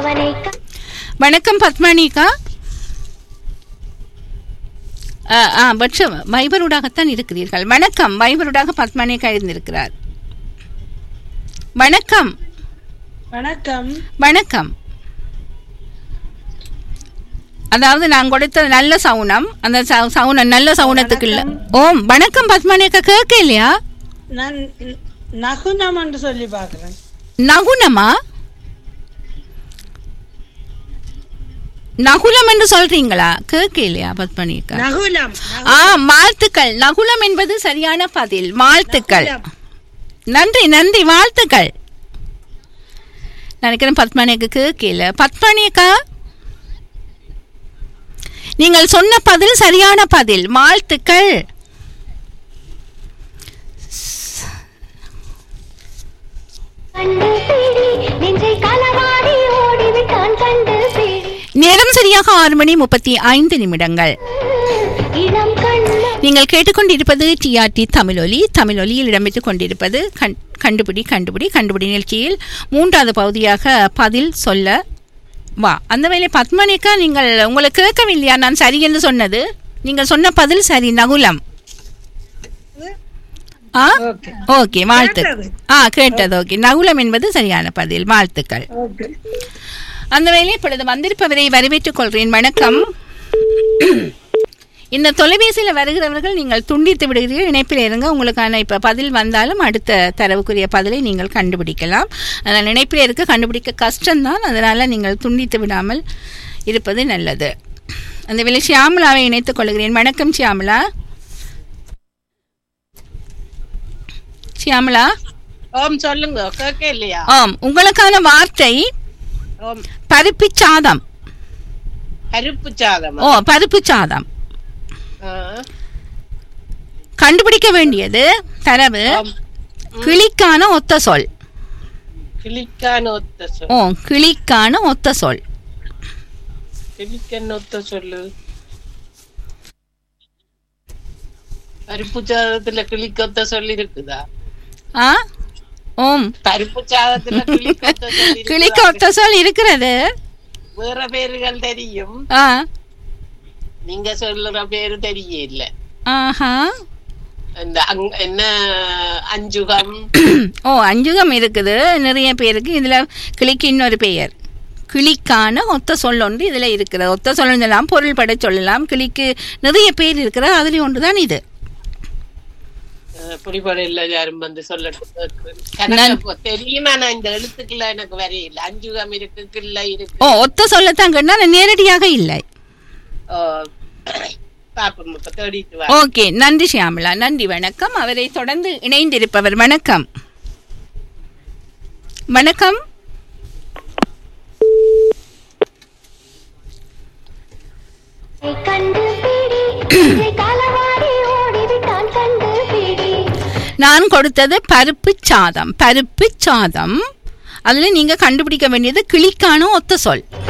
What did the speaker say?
அவனை க- வணக்கம் பத்மனிகா ஆ ஆ பட்சம் வைபருடாகத்தான் இருக்கிறீர்கள் வணக்கம் வைபருடாக பத்மனிகா இருந்திருக்கிறார் வணக்கம் வணக்கம் வணக்கம் அதாவது நான் கொடுத்த நல்ல சவுனம் அந்த சவு- சவுனம் நல்ல சவுனத்துக்கு இல்ல ஓம் வணக்கம் பத்மனிகா கேட்க இல்லையா நான் ந- நகுனம் என்று சொல்லி பாக்குறேன் நகுனமா நகுலம் என்று சொல்றீங்களா கேட்க இல்லையா பத்மனிகா நகுலம் ஆ வாழ்த்துக்கள் நகுலம் என்பது சரியான பதில் வாழ்த்துக்கள் நகுலம். நன்றி நன்றி வாழ்த்துக்கள் நினைக்கிறேன் பத்மனிக்கு கேட்கல பத்மனிக்கா நீங்கள் சொன்ன பதில் சரியான பதில் வாழ்த்துக்கள் கண்டு பிடி நெஞ்சை களவாடி ஓடிவிட்டான் கண்டு பிடி நேரம் சரியாக ஆறு மணி முப்பத்தி ஐந்து நிமிடங்கள் இளம் கண்ண நீங்கள் கேட்டுக்கொண்டிருப்பது டிஆர்டி தமிழொலி தமிழொலியில் இடம்பெற்றுக் கொண்டிருப்பது கண் கண்டுபிடி கண்டுபிடி கண்டுபிடி நிகழ்ச்சியில் மூன்றாவது பகுதியாக பதில் சொல்ல வா அந்த வேலை பத்மனிக்கா நீங்கள் உங்களுக்கு கேட்கவில்லையா நான் சரி என்று சொன்னது நீங்கள் சொன்ன பதில் சரி நகுலம் ஆ ஓகே ஓகே வாழ்த்து கேட்டது. ஆ கேட்டது ஓகே நகுலம் என்பது சரியான பதில் வாழ்த்துக்கள் ஓகே அந்த வேலை இப்பொழுது வந்திருப்பவரை வரவேற்றுக் கொள்கிறேன் வணக்கம் இந்த தொலைபேசியில் வருகிறவர்கள் நீங்கள் துண்டித்து விடுகிறீர்கள் இணைப்பில் இருங்க உங்களுக்கான இப்போ பதில் வந்தாலும் அடுத்த தரவுக்குரிய பதிலை நீங்கள் கண்டுபிடிக்கலாம் அதனால் இணைப்பில் இருக்க கண்டுபிடிக்க கஷ்டம்தான் அதனால் நீங்கள் துண்டித்து விடாமல் இருப்பது நல்லது அந்த வேலை ஷியாமலாவை இணைத்துக் கொள்கிறேன் வணக்கம் ஷியாமலா ஷியாமலா ஓம் சொல்லுங்க கேட்க இல்லையா ஆம் உங்களுக்கான வார்த்தை ஓம் பருப்பு சாதம் கருப்பு சாதம் ஓ பருப்பு சாதம் கண்டுபிடிக்க வேண்டியது தரவு கிளிக்கான ஒத்த சொல் கிளிக்கான ஒத்த சொல் ஓ கிளிக்கான ஒத்த சொல் கிளிக்கான ஒத்த சொல்லு பருப்பு சாதத்துல கிளிக்கொத்த சொல்லி இருக்குதா ஆ ஓம் பருப்பு சாதத்துல கிளிக்கொத்த சொல்லி கிளிக்க ஒத்த சொல் இருக்கிறது வேற பேர்கள் தெரியும் ஆ நீங்க சொல்லுற பேரு தெரிய இல்ல ஆஹா இந்த அங்- என்ன அஞ்சுகம் ஓ அஞ்சுகம் இருக்குது நிறைய பேருக்கு இதில் கிளிக்கு இன்னொரு பெயர் கிளிக்கான ஒத்த சொல் ஒன்று இதில் இருக்கிறது ஒத்த சொல்லலாம் பொருள் பட சொல்லலாம் கிளிக்கு நிறைய பேர் இருக்கிறது அதுலேயும் ஒன்று தான் இது புடிப்பட இல்ல யாரும் வந்து சொல்லட்டும் கணக்கு தெரியுமா நான் இந்த எழுத்துக்கள் எனக்கு வரையில அஞ்சுகம் இருக்கு கிள்ளை இருக்கு ஓ ஒத்த சொல்லத்தான் கேட்டால் நேரடியாக இல்லை ஓ, பாப்போம் இப்ப தேடிட்டு வா ஓகே நன்றி ஷியாமலா நன்றி வணக்கம் அவரை தொடர்ந்து இணைந்திருப்பவர் வணக்கம் வணக்கம் கண்டு பிடி நெஞ்சை களவாடி ஓடிவிட்டான் கண்டு பிடி நான் கொடுத்தது பருப்பு சாதம் பருப்பு சாதம் அதில் நீங்கள் கண்டுபிடிக்க வேண்டியது கிளிக்கான ஒத்த சொல்